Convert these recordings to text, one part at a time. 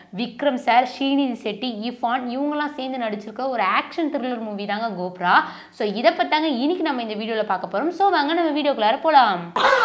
Vikram sir Srinidhi Shetty Irfan இவங்கெல்லாம் சேர்ந்து நடிச்சிருக்க ஒரு ஆக்ஷன் த்ரில்லர் மூவி தாங்க கோப்ரா ஸோ இதை பத்தாங்க இன்னைக்கு நம்ம இந்த வீடியோவில் பார்க்க போகிறோம் ஸோ வாங்க நம்ம வீடியோக்குள்ளார போகலாம்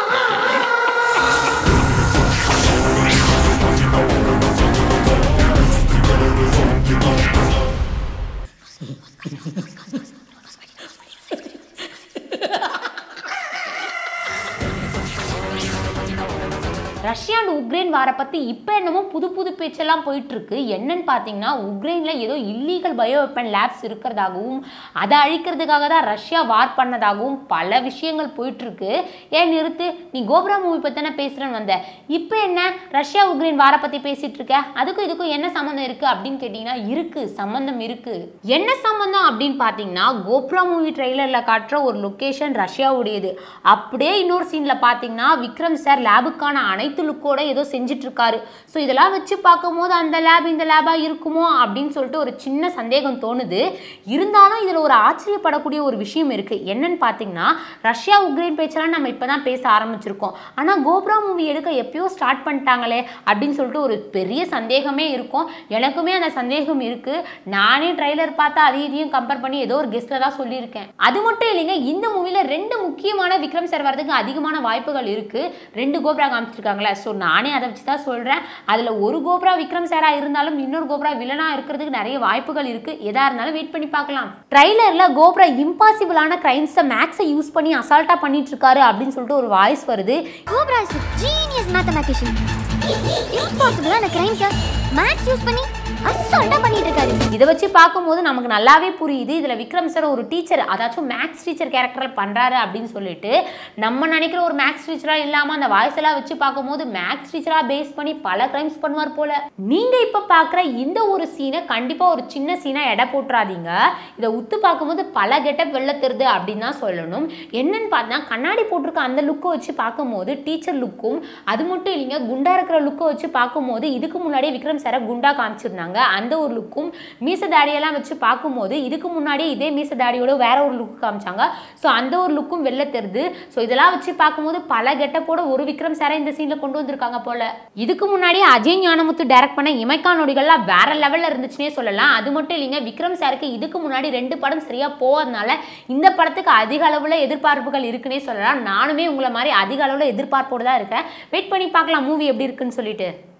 ரஷ்யா அண்ட் உக்ரைன் வார பற்றி இப்போ என்னமோ புது புது பேச்செல்லாம் போயிட்டு இருக்கு என்னன்னு பார்த்தீங்கன்னா உக்ரைனில் ஏதோ இல்லீகல் பயோ வெப்பன் லேப்ஸ் இருக்கிறதாகவும் அதை அழிக்கிறதுக்காக தான் ரஷ்யா வார் பண்ணதாகவும் பல விஷயங்கள் போயிட்டு இருக்கு ஏன் நிறுத்து நீ கோப்ரா மூவி பற்றி தானே பேசுகிறேன்னு வந்த இப்போ என்ன ரஷ்யா உக்ரைன் வார பற்றி பேசிட்டு இருக்க அதுக்கும் இதுக்கும் என்ன சம்மந்தம் இருக்கு அப்படின்னு கேட்டிங்கன்னா இருக்கு சம்மந்தம் இருக்கு என்ன சம்மந்தம் அப்படின்னு பார்த்தீங்கன்னா கோப்ரா மூவி ட்ரெய்லரில் காட்டுற ஒரு லொக்கேஷன் ரஷ்யாவுடையது அப்படியே இன்னொரு சீனில் பார்த்தீங்கன்னா விக்ரம் சார் லேபுக்கான அனைத்து லுக்கோட ஏதோ செஞ்சுட்டு இருக்காரு ஸோ இதெல்லாம் வச்சு பார்க்கும்போது அந்த லேப் இந்த லேபாக இருக்குமோ அப்படின்னு சொல்லிட்டு ஒரு சின்ன சந்தேகம் தோணுது இருந்தாலும் இதில் ஒரு ஆச்சரியப்படக்கூடிய ஒரு விஷயம் இருக்குது என்னன்னு பார்த்தீங்கன்னா ரஷ்யா உக்ரைன் பேச்செல்லாம் நம்ம இப்போ தான் பேச ஆரம்பிச்சிருக்கோம் ஆனால் கோப்ரா மூவி எடுக்க எப்பயோ ஸ்டார்ட் பண்ணிட்டாங்களே அப்படின்னு சொல்லிட்டு ஒரு பெரிய சந்தேகமே இருக்கும் எனக்குமே அந்த சந்தேகம் இருக்குது நானே ட்ரைலர் பார்த்தா அதையும் இதையும் கம்பேர் பண்ணி ஏதோ ஒரு கெஸ்ட்டில் தான் சொல்லியிருக்கேன் அது மட்டும் இல்லைங்க இந்த மூவியில் ரெண்டு முக்கியமான விக்ரம் சார் வரதுக்கு அதிகமான வாய்ப்புகள் இருக்குது ரெண்டு கோப்ரா காமிச்சிருக்காங்களே ஸோ நானே அதை வச்சு தான் சொல்கிறேன் அதில் ஒரு கோப்ரா விக்ரம் சாராக இருந்தாலும் இன்னொரு கோப்ரா வில்லனாக இருக்கிறதுக்கு நிறைய வாய்ப்புகள் இருக்குது எதாக இருந்தாலும் வெயிட் பண்ணி பார்க்கலாம் ட்ரைலரில் கோப்ரா இம்பாசிபிளான கிரைம்ஸை மேக்ஸை யூஸ் பண்ணி அசால்ட்டாக பண்ணிட்டு இருக்காரு அப்படின்னு சொல்லிட்டு ஒரு வாய்ஸ் வருது Cobra is a genius mathematician. இம்பாசிபிளான கிரைம்ஸை மேத்ஸ் யூஸ் பண்ணி அசால்ட்டா பண்ணிட்டு இருக்காரு இதை வச்சு பார்க்கும்போது நமக்கு நல்லாவே புரியுது இதில் விக்ரம் சார் ஒரு டீச்சர் அதாச்சும் மேக்ஸ் டீச்சர் கேரக்டரில் பண்ணுறாரு அப்படின்னு சொல்லிட்டு நம்ம நினைக்கிற ஒரு மேக்ஸ் டீச்சராக இல்லாமல் அந்த வாய்ஸ் எல்லாம் வச்சு பார்க்கும்போது மேக்ஸ் டீச்சராக பேஸ் பண்ணி பல கிரைம்ஸ் பண்ணுவார் போல நீங்கள் இப்போ பார்க்குற இந்த ஒரு சீனை கண்டிப்பாக ஒரு சின்ன சீனாக எடை போட்டுறாதீங்க இதை உத்து பார்க்கும்போது பல கெட்டப் வெளில தெரியுது அப்படின்னு தான் சொல்லணும் என்னன்னு பார்த்தா கண்ணாடி போட்டிருக்க அந்த லுக்கை வச்சு பார்க்கும்போது டீச்சர் லுக்கும் அது மட்டும் இல்லைங்க குண்டா இருக்கிற லுக்கை வச்சு பார்க்கும்போது இதுக்கு முன்னாடியே விக்ரம் சாரை குண்டா காமிச்சிருந்தாங்க அந்த ஒரு லுக்கும் மீச தாடியெல்லாம் வச்சு பார்க்கும்போது இதுக்கு முன்னாடியே இதே மீச தாடியோட வேற ஒரு லுக் காமிச்சாங்க ஸோ அந்த ஒரு லுக்கும் வெளில தெரியுது ஸோ இதெல்லாம் வச்சு பார்க்கும்போது பல கெட்டப்போட ஒரு விக்ரம் சாரை இந்த சீனில் கொண்டு வந்திருக்காங்க போல இதுக்கு முன்னாடியே அஜய் ஞானமுத்து டைரக்ட் பண்ண இமைக்கா நொடிகள்லாம் வேற லெவலில் இருந்துச்சுன்னே சொல்லலாம் அது மட்டும் இல்லைங்க விக்ரம் சாருக்கு இதுக்கு முன்னாடி ரெண்டு படம் சரியா போகாதனால இந்த படத்துக்கு அதிக அளவில் எதிர்பார்ப்புகள் இருக்குன்னே சொல்லலாம் நானுமே உங்களை மாதிரி அதிக அளவில் எதிர்பார்ப்போடு தான் இருக்கேன் வெயிட் பண்ணி பார்க்கலாம் மூவி எப்படி இருக்குன்னு சொல்லிட்டு